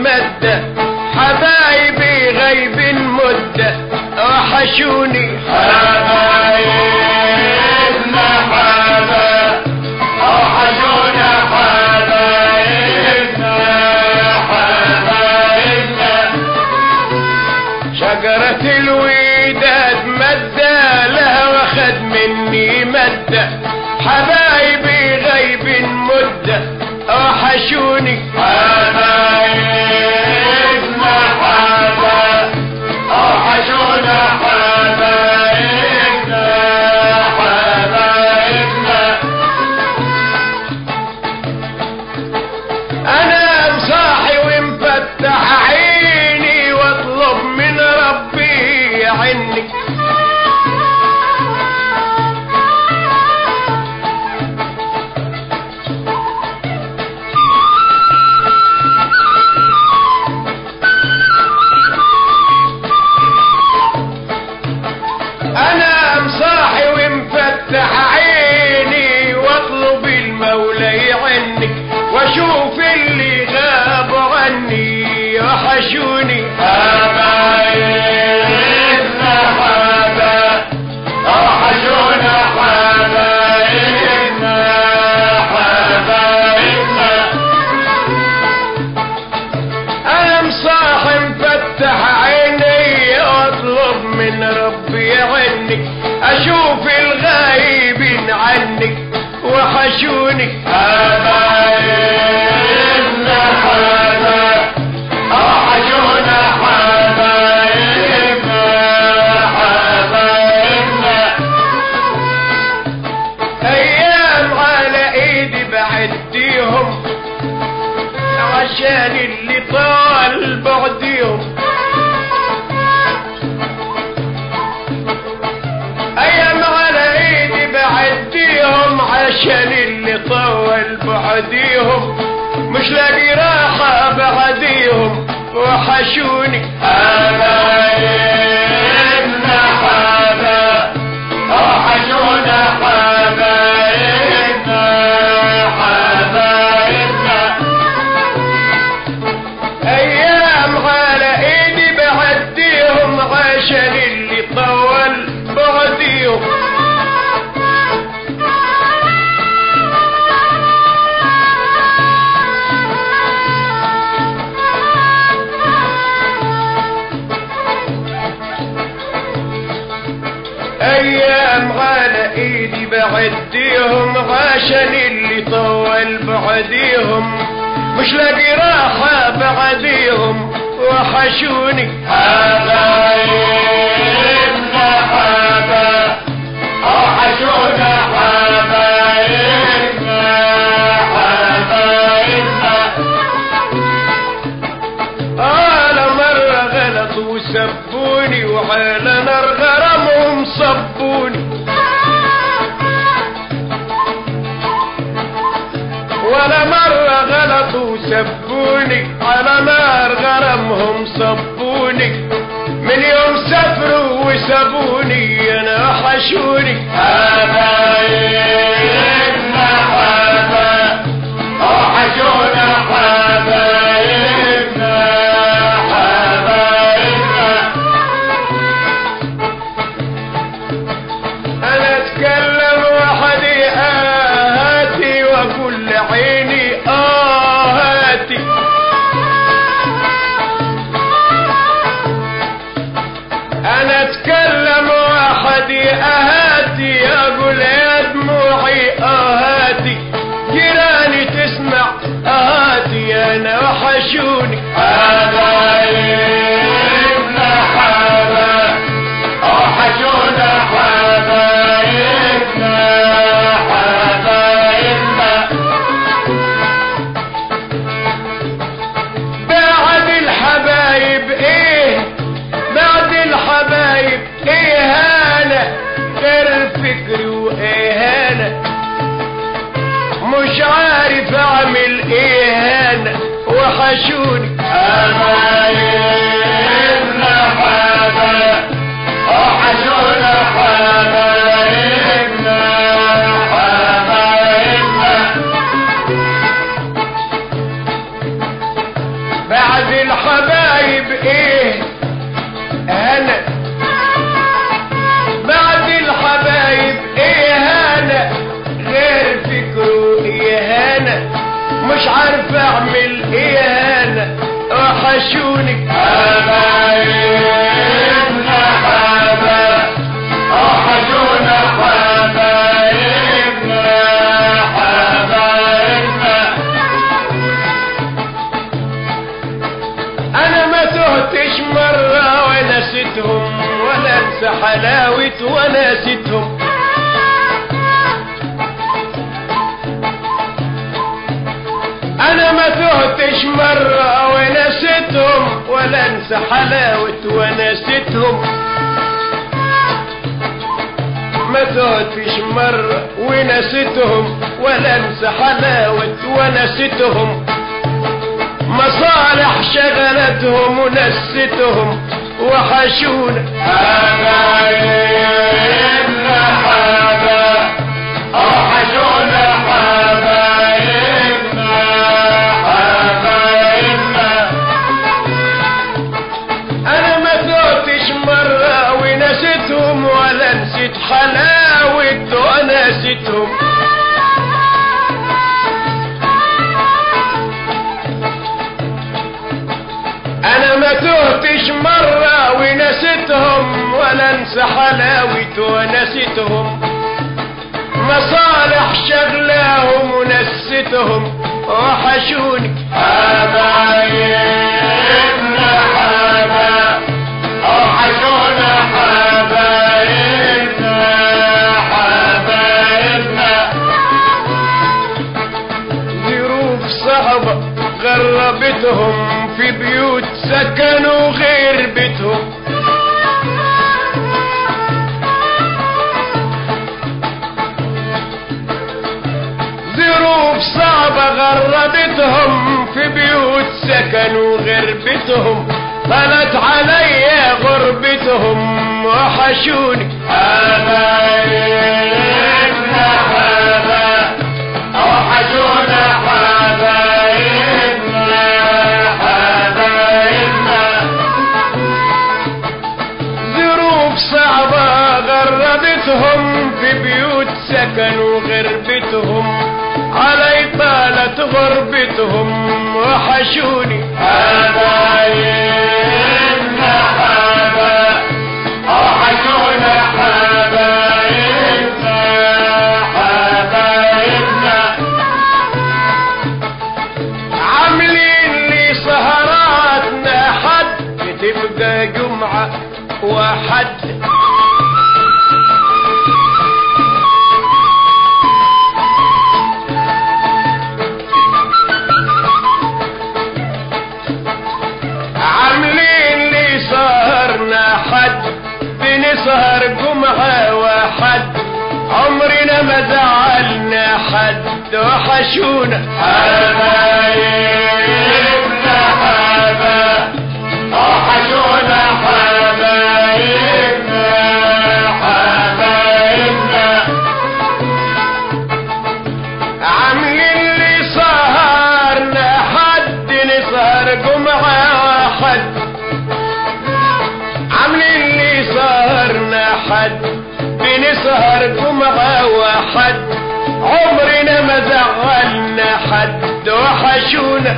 مدة حبايبي غيب مدة وحشوني حبايبنا حبا أوحشونا حبايبنا حبايبنا شجرة الوداد مدة لها واخد مني مدة حبايبي غيب مدة وحشوني حبايبنا حبا أوحشونا حبايبنا حبايبنا انا مصاحي ومفتح عيني واطلب من ربي عني انا مصاحي ومفتح عيني واطلب المولى عني واشوف اللي غاب عني وحشوني حبايبنا حبا أوحشونا حبايبنا حبايبنا انا مصاحي مفتح عيني واطلب من ربي عني اشوف الغايبين عني وحشوني حبايبنا حبا أوحشونا حبايبنا حبايبنا ايام على ايدي بعديهم عشان اللي طال بعديهم ايام على ايدي بعديهم عشان اللي طول بعديهم مش لاقي راحة بعديهم وحشوني حبايبنا حبا أوحشونا حبايبنا حبايبنا ايام على ايدي بعديهم عشان اللي طول بعديهم ايام على ايدي بعديهم عشان اللي طول بعديهم مش لاقي راحة بعديهم وحشوني حبايبنا حبا أوحشونا حبايبنا حبايبنا على مرة غلط وسبوني وعلى نار غرامهم صبوني ولا مرة غلط وسبوني على نار غرامهم صبوني من يوم سافروا وسابوني انا وحشوني حبايبنا حبا أوحشونا حبايبنا حبايبنا انا اتكلم وحدي اهاتي واقول لعيني اهاتي انا اتكلم وحدي اهاتي اقول يا دموعي اهاتي جيراني تسمع اهاتي انا وحشوني حبايبنا حبا أوحشونا حبايبنا حبايبنا بعد الحبايب ايه بعد الحبايب ايه هانا غير الفكر واهانة مش عارف اعمل ايه هانا وحشوني حبايبنا حبا أوحشونا حبايبنا حبايبنا بعد بعد الحبايب ايه هنا بعد الحبايب ايه هنا غير فكره ايه هنا مش عارف اعمل ايه هنا وحشوني حبايبنا حبا وحشونا حبايبنا حبايبنا انا ما تهتش مرة ونسيتهم ولا انسى حلاوة ونسيتهم انا ما تهتش مرة ونسيتهم ولا انسى حلاوة ونسيتهم ما تهتش مرة ونسيتهم ولا انسى حلاوة ونسيتهم مصالح شغلتهم ونستهم وحشونا حبايبنا حبا وحشونا حبايبنا حبايبنا انا ما توتش مرة ونسيتهم ولا نسيت حلاوة ونسيتهم انا ما تهتش مرة ونسيتهم ولا انسى حلاوة ونسيتهم مصالح شغلاهم ونسيتهم وحشوني حبايبنا حبا وحشونا حبايبنا حبايبنا ظروف صعبة غربتهم في بيوت سكنوا غير بيتهم ظروف صعبة غربتهم في بيوت سكنوا غير بيتهم طلت عليا غربتهم وحشوني حبايبنا حبا وحشونا حبايبنا حبايبنا ظروف صعبة غربتهم في بيوت سكنوا غربتهم علي طالت غربتهم وحشوني حبايبنا حبا وحشونا حبايبنا حبايبنا عاملين لي سهراتنا حد تبقى جمعة وحد عاملين لي سهرنا حد بنسهر جمعة وحد عمرنا ما زعلنا حد وحشونا حبايبنا حبا وحشونا حبايبنا حبايبنا عاملين لي سهرنا حد نسهر جمعة واحد عاملين لي سهرنا حد بنسهر جمعة واحد عمرنا ما زعلنا حد وحشونا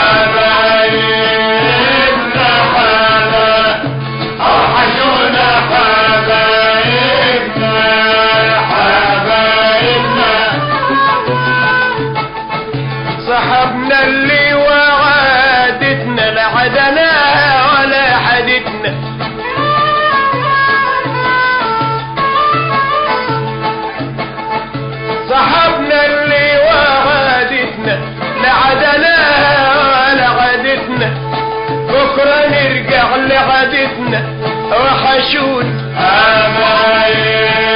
حبايبنا حبا وحشونا حبايبنا حبايبنا صاحبنا اللي وعادتنا لا عدنا ولا حدتنا صاحبنا اللي وعادتنا لا عدنا ولا عادتنا بكرة نرجع لعادتنا وحشون حبايبنا